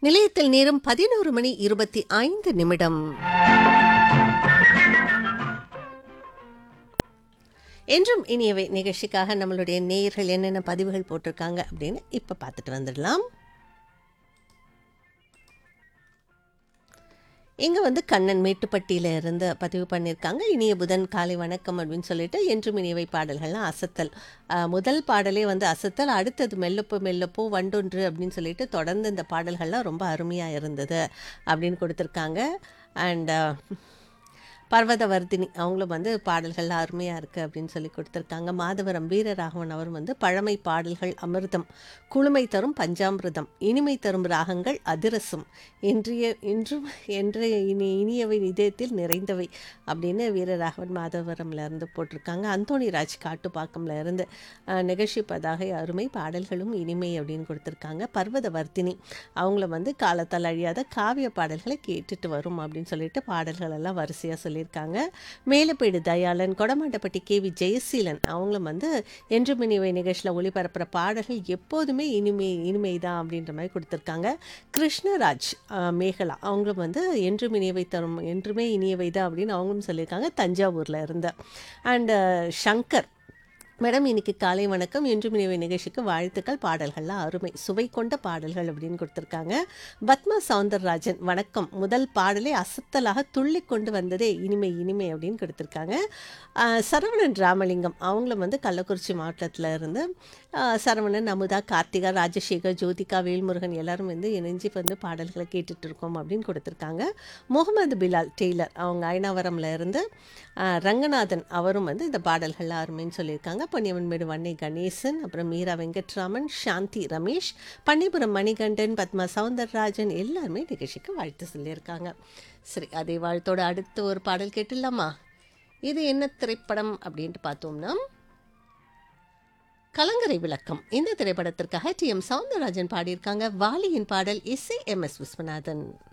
நிலையத்தில் நேரம் பதினோரு மணி இருபத்தி ஐந்து நிமிடம் என்றும் இனியவை நிகழ்ச்சிக்காக நம்மளுடைய நேயர்கள் என்னென்ன பதிவுகள் போட்டிருக்காங்க அப்படின்னு இப்போ பார்த்துட்டு வந்துடலாம் இங்கே வந்து கண்ணன் மேட்டுப்பட்டியில இருந்து பதிவு பண்ணியிருக்காங்க இனிய புதன் காலை வணக்கம் அப்படின்னு சொல்லிட்டு என்றும் இனியவை பாடல்கள்லாம் அசத்தல் ஆஹ் முதல் பாடலே வந்து அசத்தல் அடுத்தது மெல்லப்போ மெல்லப்போ வண்டொன்று அப்படின்னு சொல்லிட்டு தொடர்ந்து இந்த பாடல்கள்லாம் ரொம்ப அருமையாக இருந்தது அப்படின்னு கொடுத்துருக்காங்க அண்ட் பர்வதவர்தினி அவங்களும் வந்து பாடல்கள்லாம் அருமையாக இருக்குது அப்படின்னு சொல்லி கொடுத்துருக்காங்க மாதவரம் வீரராகவன் அவர் வந்து பழமை பாடல்கள் அமிர்தம் குளுமை தரும் பஞ்சாமிர்தம் இனிமை தரும் ராகங்கள் அதிரசம் இன்றைய இன்றும் என்றைய இனி இனியவை இதயத்தில் நிறைந்தவை அப்படின்னு வீரராகவன் மாதவரம்ல இருந்து போட்டிருக்காங்க அந்தோணி ராஜ் காட்டுப்பாக்கம்ல இருந்து அஹ், நிகழ்ச்சி பதாகை அருமை பாடல்களும் இனிமை அப்படின்னு கொடுத்துருக்காங்க பர்வதவர்த்தினி அவங்கள வந்து காலத்தால் அழியாத காவிய பாடல்களை கேட்டுட்டு வரும் அப்படின்னு சொல்லிட்டு பாடல்கள் எல்லாம் வரிசையாக சொல்லியிருக்காங்க மேலப்பேடு தயாளன் கொடமாட்டப்பட்டி கே வி ஜெயசீலன் அவங்களும் வந்து என்றும் இனிவை நிகழ்ச்சியில் ஒளிபரப்புகிற பாடல்கள் எப்போதுமே இனிமை இனிமை தான் அப்படின்ற மாதிரி கொடுத்துருக்காங்க கிருஷ்ணராஜ் ஆஹ், மேகலா அவங்களும் வந்து என்றும் இனியவை தரும் என்றுமே இனியவை தான் அப்படின்னு அவங்களும் சொல்லியிருக்காங்க தஞ்சாவூரில் இருந்து அண்டு சங்கர் மேடம் இன்னைக்கு காலை வணக்கம் என்றும் இனிவை நிகழ்ச்சிக்கு வாழ்த்துக்கள் பாடல்கள்லாம் அருமை சுவை கொண்ட பாடல்கள் அப்படின்னு கொடுத்துருக்காங்க பத்மா சவுந்தரராஜன் வணக்கம் முதல் பாடலே அசத்தலாக துள்ளி கொண்டு வந்ததே இனிமை இனிமை அப்படின்னு கொடுத்துருக்காங்க ஆஹ் சரவணன் ராமலிங்கம் அவங்களும் வந்து கள்ளக்குறிச்சி மாவட்டத்தில் இருந்து ஆஹ் சரவணன் அமுதா கார்த்திகா ராஜசேகர் ஜோதிகா வேல்முருகன் எல்லாரும் வந்து இணைஞ்சு வந்து பாடல்களை கேட்டுட்டு இருக்கோம் அப்படின்னு கொடுத்துருக்காங்க முகமது பிலால் டெய்லர் அவங்க ஐநாவரம்ல இருந்து ஆஹ் ரங்கநாதன் அவரும் வந்து இந்த பாடல்கள் அருமைன்னு சொல்லியிருக்காங்க பொன்னியவன்மேடு வன்னை கணேசன் அப்புறம் மீரா வெங்கட்ராமன் சாந்தி ரமேஷ் பன்னிபுரம் மணிகண்டன் பத்மா சவுந்தரராஜன் எல்லாருமே நிகழ்ச்சிக்கு வாழ்த்து சொல்லியிருக்காங்க சரி அதே வாழ்த்தோட அடுத்து ஒரு பாடல் கேட்டுடலாமா இது என்ன திரைப்படம் அப்படின்ட்டு பார்த்தோம்னா கலங்கரை விளக்கம் இந்த திரைப்படத்திற்காக டி எம் சவுந்தரராஜன் பாடியிருக்காங்க வாலியின் பாடல் இசை எம் எஸ் விஸ்வநாதன்